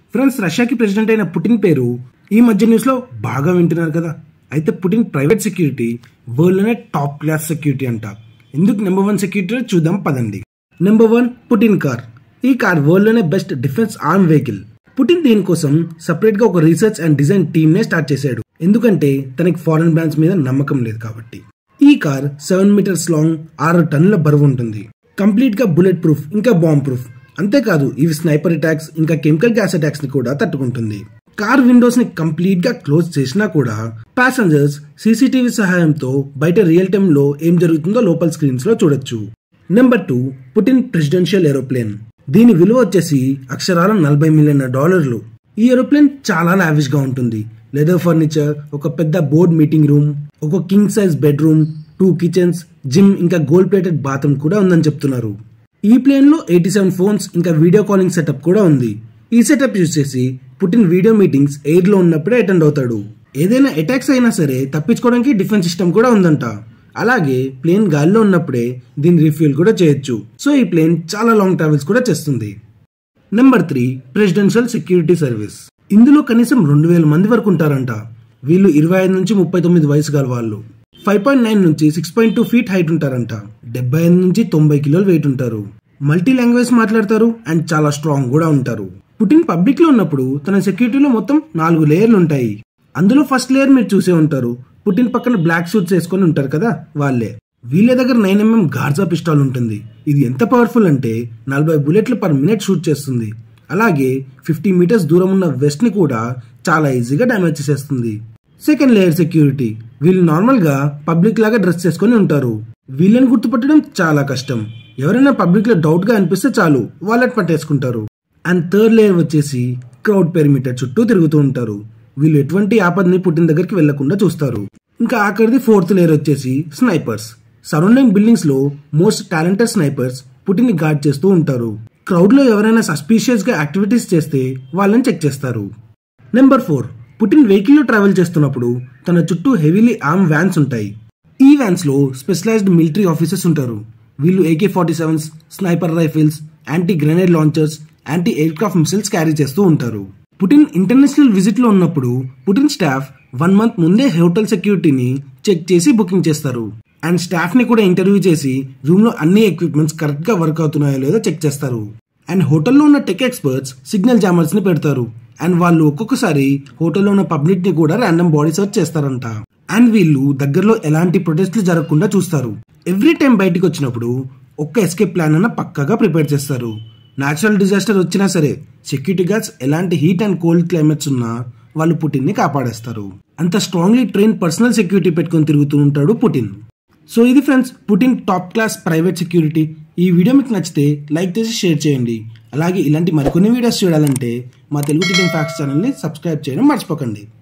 friends రష్యాకి president అయిన Putin పేరు ఈ మధ్య న్యూస్ లో బాగా వింటున్నారు కదా అయితే పుటిన్ ప్రైవేట్ సెక్యూరిటీ వరల్డ్ లోనే టాప్ క్లాస్ సెక్యూరిటీ అంట ఎందుకు నెంబర్ వన్ సెక్యూరిటీ చూద్దాం పదండి నెంబర్ వన్ పుటిన్ కార్ ఈ కార్ వరల్డ్ లోనే best defence arm vehicle Putin దీనికోసం సపరేట్ గా ఒక రీసెర్చ్ అండ్ డిజైన్ టీమ్ నే స్టార్ట్ చేశాడు ఎందుకంటే తనకి ఫారెన్ బ్రాండ్స్ మీద నమ్మకం లేదు కాబట్టి ఈ కార్ సెవెన్ మీటర్స్ లాంగ్ ఆరు టన్నుల బరువు ఉంటుంది కంప్లీట్ గా బుల్లెట్ ప్రూఫ్ ఇంకా బాంబ్ ప్రూఫ్ అంతేకాదు ఇవి స్నైపర్ అటాక్స్ ఇంకా కెమికల్ గ్యాస్ అటాక్స్ ని కూడా తట్టుకుంటుంది కార్ విండోస్ ని కంప్లీట్ గా క్లోజ్ చేసినా కూడా ప్యాసింజర్స్ సీసీటీవీ సహాయంతో బయట రియల్ టైమ్ లో ఏం జరుగుతుందో లోపల స్క్రీన్స్ లో చూడొచ్చు number two Putin presidential aeroplane దీని విలువ వచ్చేసి అక్షరాల నలభై మిలియన్ డాలర్లు ఈ ఏరోప్లేన్ చాలా లావిష్ గా ఉంటుంది లెదర్ ఫర్నిచర్ ఒక పెద్ద బోర్డ్ మీటింగ్ రూమ్ ఒక king size bedroom two kitchens gym ఇంకా గోల్డ్ ప్లేటెడ్ బాత్రూమ్ కూడా ఉందని చెప్తున్నారు ఈ ప్లేన్ లో ఎయిటీ సెవెన్ ఫోన్స్ ఇంకా వీడియో కాలింగ్ సెటప్ కూడా ఉంది ఈ సెటప్ యూజ్ చేసి పుటిన్ వీడియో మీటింగ్స్ ఎయిర్ లో ఉన్నప్పుడే అటెండ్ అవుతాడు ఏదైనా అటాక్స్ అయినా సరే తప్పించుకోవడానికి డిఫెన్స్ సిస్టమ్ కూడా ఉందంట అలాగే ప్లేన్ గాలిలో ఉన్నప్పుడే దీని రిఫ్యూల్ కూడా చేయొచ్చు సో ఈ ప్లేన్ చాలా లాంగ్ ట్రావెల్స్ కూడా చేస్తుంది number three presidential security service ఇందులో కనీసం రెండు వేల మంది వరకు ఉంటారంట వీళ్ళు ఇరవై ఐదు నుంచి ముప్పై తొమ్మిది వయసు గల వాళ్ళు ఫైవ్ పాయింట్ నైన్ నుంచి six point two feet height ఉంటారంట డెబ్బై ఐదు నుంచి తొంభై కిలోలు వెయిట్ ఉంటారు మల్టీ లాంగ్వేజ్ మాట్లాడతారు అండ్ చాలా స్ట్రాంగ్ కూడా ఉంటారు పుటిన్ పబ్లిక్ లో ఉన్నప్పుడు తన సెక్యూరిటీలో మొత్తం నాలుగు లేయర్లు ఉంటాయి అందులో ఫస్ట్ లేయర్ మీరు చూసే ఉంటారు పుటిన్ పక్కన బ్లాక్ సూట్స్ వేసుకొని ఉంటారు కదా వాళ్ళే వీళ్ళ దగ్గర నైన్ ఎంఎం గార్జా పిస్టాల్ ఉంటుంది ఇది ఎంత పవర్ఫుల్ అంటే నలభై బుల్లెట్లు పర్ మినిట్ షూట్ చేస్తుంది అలాగే ఫిఫ్టీ మీటర్స్ దూరం ఉన్న వెస్ట్ ని కూడా చాలా ఈజీగా డ్యామేజ్ చేసేస్తుంది సెకండ్ లేయర్ సెక్యూరిటీ వీళ్ళు నార్మల్ గా పబ్లిక్ లాగా డ్రెస్ చేసుకొని ఉంటారు వీళ్ళని గుర్తుపట్టడం చాలా కష్టం ఎవరైనా పబ్లిక్ లో డౌట్ గా అనిపిస్తే చాలు వాళ్ళని పట్టేసుకుంటారు అండ్ థర్డ్ లేయర్ వచ్చేసి క్రౌడ్ పెరిమీటర్ చుట్టూ తిరుగుతూ ఉంటారు వీళ్ళు ఎటువంటి ఆపదని పుట్టిన దగ్గరికి వెళ్లకుండా చూస్తారు ఇంకా ఆఖరిది ఫోర్త్ లేయర్ వచ్చేసి స్నైపర్స్ సరౌండింగ్ బిల్డింగ్స్ లో most talented snipers Putin guard చేస్తూ ఉంటారు క్రౌడ్ లో ఎవరైనా సస్పీషియస్ గా యాక్టివిటీస్ చేస్తే వాళ్ళని చెక్ చేస్తారు నెంబర్ ఫోర్ పుటిన్ వెహికల్ లో ట్రావెల్ చేస్తున్నప్పుడు తన చుట్టూ హెవీలీ ఆర్మ్ వ్యాన్స్ ఉంటాయి ఈ వ్యాన్స్ లో స్పెషలైజ్డ్ మిలిటరీ ఆఫీసర్స్ ఉంటారు వీళ్ళు AK forty sevens sniper rifles anti grenade launchers anti aircraft missiles carry చేస్తూ ఉంటారు పుటిన్ ఇంటర్నేషనల్ విజిట్ లో ఉన్నప్పుడు పుటిన్ స్టాఫ్ వన్ మంత్ ముందే హోటల్ సెక్యూరిటీని చెక్ చేసి బుకింగ్ చేస్తారు అండ్ స్టాఫ్ ని కూడా ఇంటర్వ్యూ చేసి రూమ్ లో అన్ని ఎక్విప్మెంట్స్ కరెక్ట్ గా వర్క్ అవుతున్నాయో లేదో చెక్ చేస్తారు అండ్ హోటల్లో ఉన్న టెక్ ఎక్స్పర్ట్స్ సిగ్నల్ జామర్స్ ని పెడతారు అండ్ వాళ్ళు ఒక్కొక్కసారి హోటల్లో ఉన్న పబ్లిక్ ని కూడా ర్యాండమ్ బాడీ సర్చ్ చేస్తారంట అండ్ వీళ్ళు దగ్గరలో ఎలాంటి ప్రొటెస్ట్లు జరగకుండా చూస్తారు ఎవ్రీ టైం బయటికి వచ్చినప్పుడు ఒక్క ఎస్కేప్ ప్లాన్ అన్న పక్కగా ప్రిపేర్ చేస్తారు న్యాచురల్ డిజాస్టర్ వచ్చినా సరే సెక్యూరిటీ గార్డ్స్ ఎలాంటి హీట్ అండ్ కోల్డ్ క్లైమేట్స్ ఉన్నా వాళ్ళు పుటిన్ ని కాపాడేస్తారు అంత స్ట్రాంగ్లీ ట్రైన్ పర్సనల్ సెక్యూరిటీ పెట్టుకొని తిరుగుతూ ఉంటాడు పుటిన్ సో ఇది friends Putin top class private security ఈ వీడియో మీకు నచ్చితే లైక్ చేసి షేర్ చేయండి అలాగే ఇలాంటి మరికొన్ని వీడియోస్ చూడాలంటే మా తెలుగు టీవీ ఫ్యాక్స్ ఛానల్ని సబ్స్క్రైబ్ చేయడం మర్చిపోకండి